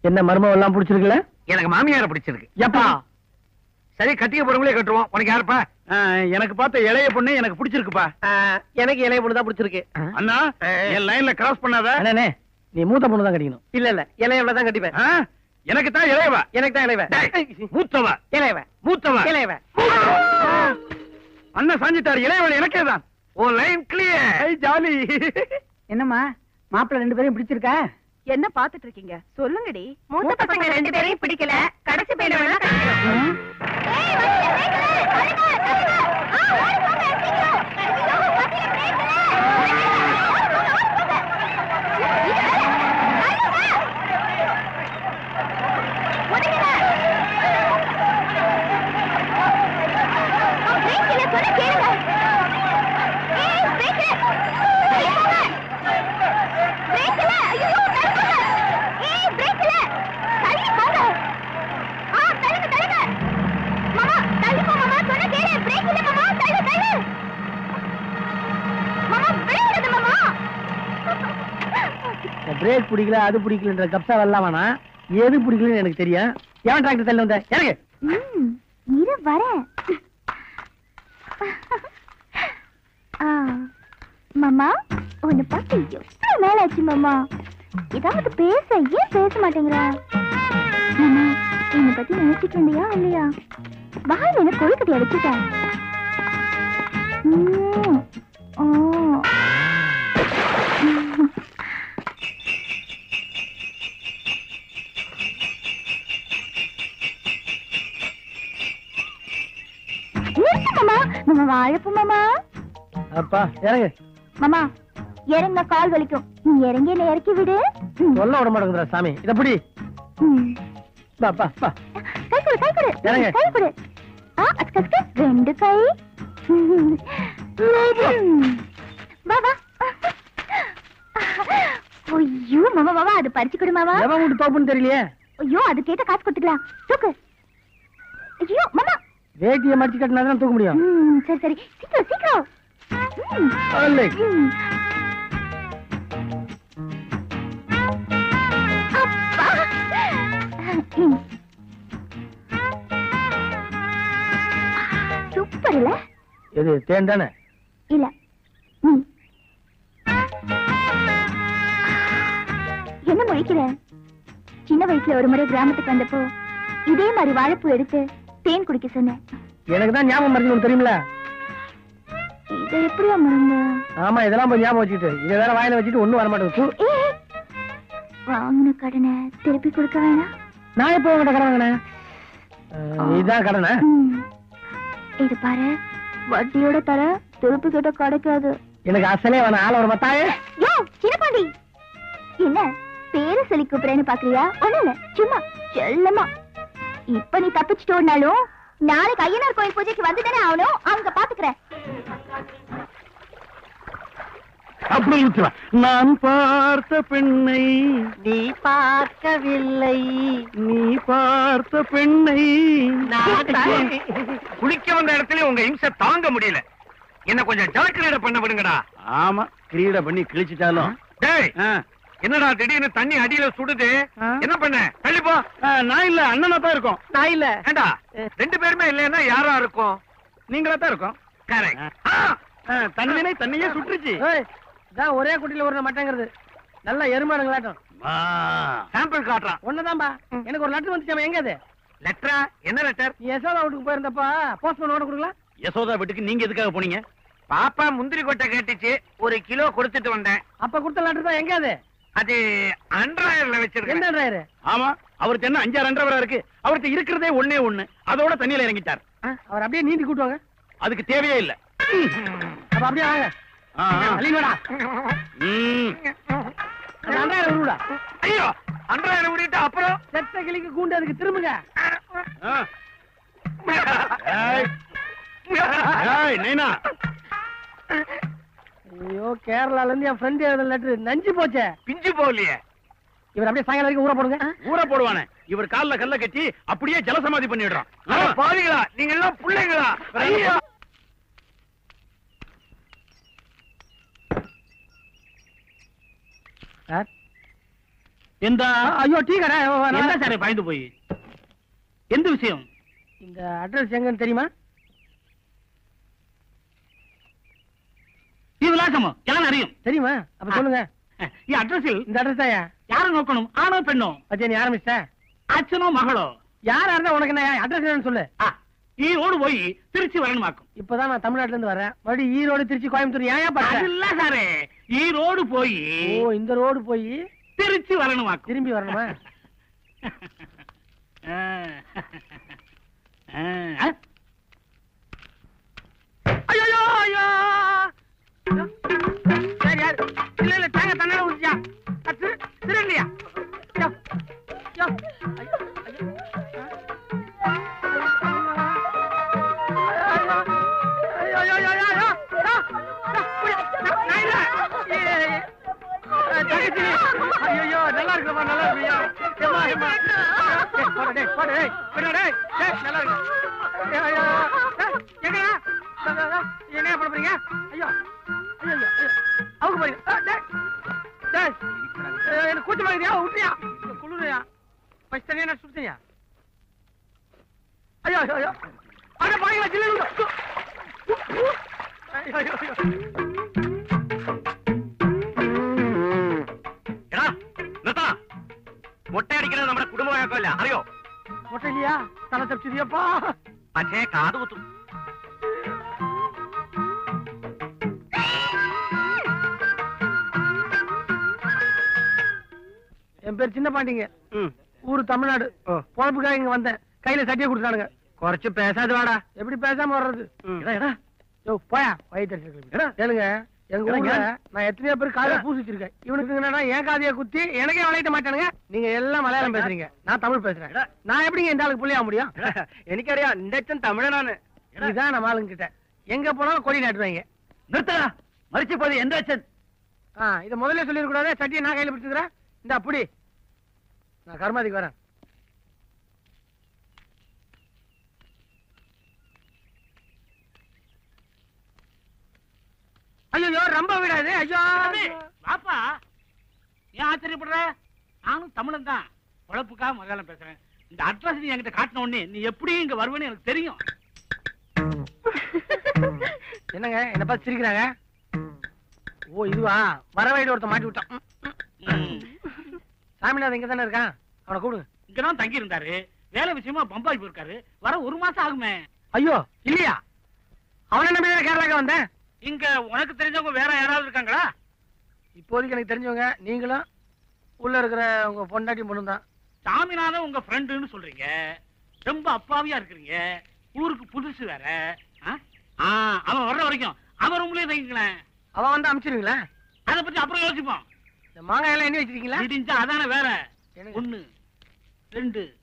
என்ன மர்மம் எல்லாம் பிடிச்சிருக்குல்ல எனக்கு மாமியார பிடிச்சிருக்கு எப்பா சரி கட்டிக்க போறவங்களே கட்டுவோம் உனக்கு யாருப்பா எனக்கு பார்த்த இளைய பொண்ணு எனக்கு பிடிச்சிருக்குப்பா எனக்கு இளைய பொண்ணு தான் பிடிச்சிருக்கு அண்ணா என் லைன்ல கிராஸ் பண்ணாத அண்ணே நீ மூத்த பொண்ணு தான் கட்டிக்கணும் இல்ல இல்ல இளையவள தான் கட்டிப்பேன் ஆ? எனக்கு தான் இளையவா எனக்கு தான் இளையவ மூத்தவ இளையவ மூத்தவ இளையவ அண்ணன் சாஞ்சிட்டாரு இளையவன் எனக்கே தான் ஓ லைன் கிளியர் ஜாலி என்னம்மா மாப்பிள்ள ரெண்டு பேரையும் பிடிச்சிருக்கா என்ன பாத்துட்டு இருக்கீங்க சொல்லுங்கடி மூத்த பசங்க ரெண்டு பேரையும் பிடிக்கல கடைசி பையனை வேணா கட்டிக்கலாம் பிரேக் பிடிக்கல அது பிடிக்கலன்ற கப்சா வரலாம் வேணாம் எது பிடிக்கலன்னு எனக்கு தெரியும் ஏன் டிராக்டர் தள்ளி வந்த இறங்கு ம், இரு வரேன் ஆ, மாமா உன்னை பார்த்து எவ்வளவு நாள் ஆச்சு மாமா ஏதாவது பேச ஏன் பேச மாட்டேங்கிற மாமா என்னை பத்தி நினைச்சிட்டு இருந்தியா இல்லையா வாயில் என்ன கொழுக்கட்டி அடிச்சுட்டேன் ம், ஓ. நிறுத்து மாமா மாமா வாழைப்பு மாமா அப்பா இறங்கு மாமா இறங்க கால் வலிக்கும் நீ இறங்கி என்னை இறக்கி விடு ம். சொல்ல விட மாட்டேங்குதுடா சாமி இத புடி ம். பா பா பா கை கொடு கை கொடு இறங்கு. கை கொடு ஆ அஸ்க அஸ்க ரெண்டு கை ம். வா வா ஐயோ மாமா மாமா அது பறிச்சு கொடு மாமா எவன் வீட்டு தோப்புன்னு தெரியலையே ஐயோ அது கேட்ட காசு கொடுத்துக்கலாம் தூக்கு ஐயோ மாமா வேட்டியை மடிச்சு கட்டினா தான் தூக்க முடியும் ம், சரி சரி சீக்கிரம் சீக்கிரம் ம். அல்லை. ம். அப்பா. ம். சூப்பர் இல்ல எது தேன் தானே இல்ல ம். என்ன முழிக்கிற சின்ன வயசுல ஒரு முறை கிராமத்துக்கு வந்தப்போ இதே மாதிரி வாழைப்பூ எடுத்து தேன் குடிக்க சொன்னேன் எனக்கு தான் ஞாபகம் மருந்து ஒண்ணு தெரியுமில இதை எப்படியா மறந்த ஆமா இதெல்லாம் போய் ஞாபகம் வச்சுட்டு இதை வேற வாயில வச்சுட்டு ஒண்ணும் வர மாட்டேங்குது தூ. ஏய், வாங்கின கடனை திருப்பி கொடுக்க வேணாம் நான் எப்போ உங்ககிட்ட கடன் வாங்கினேன் அஹ், இதான் கடனை ம். இது பாரு வட்டியோட தர திருப்பி கேட்ட கிடைக்காது எனக்கு அசலே வேணாம் ஆள ஒரு மத்தாயே யோ சின்னப்பாண்டி என்ன பேரு சொல்லி கூப்பிடுறேன்னு பாக்குறியா ஒண்ணு இல்ல சும்மா செல்லமா இப்ப நீ தப்பிச்சுட்டு ஓடினாலும் நாளைக்கு ஐயனார் கோயில் பூஜைக்கு வந்து தானே ஆகணும் அவங்க பாத்துக்கிறேன் அப்படி ஊத்துவேன். நான் பார்த்த பெண்ணை நீ பார்க்கவில்லை நீ பார்த்த பெண்ணை குளிக்க வந்த இடத்துல உங்க இம்சை தாங்க முடியல என்ன கொஞ்சம் ஜலக்கிரீட பண்ண விடுங்கடா ஆமா கிரீட பண்ணி கிழிச்சிட்டாலும் டேய் ஆ, என்னடா திடீர்னு தண்ணி அடியில சுடுது ஆ. என்ன பண்ண தள்ளி போ ஆ, நான் இல்ல அண்ணனா தான் இருக்கோம் நான் இல்ல ஏண்டா ரெண்டு பேருமே இல்லைன்னா யாரா இருக்கும் நீங்களா தான் இருக்கோம் கரெக்ட் ஆ, தண்ணினை தண்ணியே சுட்டுருச்சு ஏய், இதான் ஒரே குட்டியில ஒரு மட்டங்கிறது நல்ல எருமாடுங்களாட்டம் ஆ. சாம்பிள் காட்டுறான் ஒண்ணுதான்பா எனக்கு ஒரு லெட்டர் வந்துச்சாம எங்க அது லெட்டரா என்ன லெட்டர் நீ யசோதா வீட்டுக்கு போயிருந்தப்பா போஸ்ட்மேன் ஓட கொடுக்கலாம் யசோதா வீட்டுக்கு நீங்க எதுக்காக போனீங்க பாப்பா முந்திரி கொட்டை கேட்டுச்சு ஒரு கிலோ கொடுத்துட்டு வந்தேன் அப்ப கொடுத்த லெட்டர் தான் எங்க அது அது அண்ட்ராயர்ல எந்த வச்சிருக்கேன் டிரைவர் ஆமா அவருக்கு என்ன அஞ்சாறு ரெண்டரை இருக்கு அவருக்கு இருக்கிறதே ஒண்ணே ஒண்ணு அதோட தண்ணியில இறங்கிட்டார் அவர் அப்படியே நீந்தி கூட்டுவாங்க அதுக்கு தேவையே இல்ல அப்ப அப்படியே வாங்க ஆ, ஆ. அழிவாடா ம். அண்டாயிரம் விடுடா ஐயோ அண்ட்ராயர் விட்டுட்டு அப்புறம் செத்த கிளிக்கு கூண்டு அதுக்கு திரும்புங்க ஆ. ஏய், ஏய், நைனா ஐயோ கேரளால இருந்து என் ஃப்ரெண்ட் எழுதின லெட்டர் நஞ்சு போச்சே பிஞ்சு போகலையே இவர் அப்படியே சாயங்காலம் வரைக்கும் ஊற போடுங்க ஊற போடுவானே இவர் கால்ல கல்ல கட்டி அப்படியே ஜலசமாதி பண்ணிடுறான் அட பாவிகளா நீங்க எல்லாம் பிள்ளைங்களா ஐயோ சார் எந்த ஐயோ டீ கடை ஓ, என்ன நான் சார் பயந்து போய் எந்த விஷயம் இந்த அட்ரஸ் எங்கன்னு தெரியுமா ഈ വിലാസമോ ഞാൻ അറിയും தெரியுமா அப்ப சொல்லுங்க ഈ അഡ്രസ്സിൽ இந்த அட்ரஸ் தாயா யாரை നോക്കണം ആണോ പെണ്ണോ பச்சை நீ ஆரம்பிச்சிட்ட അച്ഛനോ மகளோ யாரா இருந்தா உனக்கு என்ன அட்ரஸ் என்னன்னு சொல்லு ആ ഈ റോഡ് പോയി തിരിച്ചു വരണമാക്കും இப்பதான் நான் தமிழ்நாட்டுல இருந்து வரேன் மறுபடியும் ஈரோடு திருச்சி கோயம்புத்தூர் ஏன் பார்த்தேன் അതില്ല സാറേ ഈ റോഡ് പോയി ஓ இந்த ரோடு போய் തിരിച്ചു വരണമാക്കും திரும்பி வரணுமா ആ. ആ. ஐயோ ஐயோ சரி யாரு இல்ல இல்ல தாங்க தன்னால ஊத்தியா திரு திருண்டியா யோ யோ ஐயோ ஐயோ ஐயோ ஐயோ ஐயோ ஐயோ ஐயோ நல்லா இருக்குமா நல்லா இருக்கியா ஏமா ஏமா டேய் போடா டேய் போடா டேய் போடா டேய் டேய் நல்லா இருக்கு ஐயோ ஐயோ எங்கயா என்ன பண்ண போறீங்க ஐயோ ஐயோ ஐயோ ஐயோ. அவங்க போறீங்க ஆ, டேய் டேய் ஏய், என்ன கூட்டு வாங்கியா விட்டுறியா குளிரையா ஃபர்ஸ்ட் தனியா நான் சுடுறியா ஐயோ ஐயோ ஐயோ அட பாருங்க ஜில்லு ஐயோ ஐயோ ஐயோ എടാ നിർത്തണ മുട്ടയടിക്കുന്നത് നമ്മുടെ കുടുംബ വഴക്കമല്ല അറിയോ மொட்டை இல்லையா தலை தப்பிச்சதியப்பா പക്ഷേ കാത് കുത്തും என் பேர் சின்ன பாண்டிங்க ஊரு தமிழ்நாடு பொழப்புக்காக இங்க வந்தேன் கையில சட்டியை கொடுத்தானுங்க കുറച്ച് പേശാതെ വാടാ எப்படி பேசாம வர்றது എടാ எடா யோ போயா வயிற்று கேளுங்க எங்க எடா, ஊர்ல இங்க. நான் எத்தனையோ பேர் காதைய பூசி வச்சிருக்கேன் இவனுக்கு என்னடா என் காதைய குத்தி எனக்கே வளையிட்ட மாட்டானுங்க நீங்க எல்லாம் மலையாளம் பேசுறீங்க நான் தமிழ் பேசுறேன் எடா. நான் எப்படிங்க இந்த ஆளுக்கு புள்ளியா முடியும் എനിക്കറിയാം എന്റെ അച്ഛൻ തമിഴനാണ് இதுதான் நம்ம ஆளுங்க கிட்ட எங்க போனாலும் கொடி நாட்டுவாங்க നിർത്തടാ മരിച്ചു പോയത് എന്റെ അച്ഛൻ ஆ இத முதல்ல சொல்லிருக்க கூடாது சட்டியை நான் கையில பிடிச்சுக்கிறேன் இந்த அப்படி நான் கர்மாதிக்கு வரேன் ஐயோ ரொம்ப விடாது ஐயோ வாப்பா ஏன் ஆச்சரியப்படுற நானும் தமிழன் தான் உழப்புக்காக மலையாளம் பேசுறேன் இந்த அட்ரஸ் நீ என்கிட்ட காட்டின உடனே நீ எப்படி இங்க வருவேன்னு எனக்கு தெரியும் என்னங்க என்ன பார்த்து சிரிக்கிறாங்க ஓ இதுவா வர வழியில ஒருத்தன் மாட்டி விட்டான் ம், ம். சாமிநாதன் இங்க தானே இருக்கான் அவனை கூடுங்க இங்கதான் தங்கி இருந்தாரு வேலை விஷயமா பம்பாய் போயிருக்காரு வர ஒரு மாசம் ஆகுமே ஐயோ இல்லையா அவனை நம்பி தானே கேரளாக்கு வந்தேன் இங்க உனக்கு தெரிஞ்சவங்க வேற யாராவது இருக்காங்களா இப்போதைக்கு எனக்கு தெரிஞ்சவங்க நீங்களும் உள்ள இருக்கிற உங்க பொண்டாட்டி பொண்ணு தான் சாமிநாதன் உங்க ஃப்ரெண்டுன்னு சொல்றீங்க ரொம்ப அப்பாவியா இருக்கிறீங்க ஊருக்கு புதுசு வேற ஆ? ஆ, அவன் வர்ற வரைக்கும் அவன் ரூம்லயே தங்கிங்களேன் அவன் வந்து அனுப்பிச்சிருவீங்களா அதை பத்தி அப்புறம் யோசிப்போம் இந்த மாங்காய் எல்லாம் எண்ணி வச்சிருக்கீங்களா இடிஞ்சா அதானே வேற என்னங்க? ஒண்ணு ரெண்டு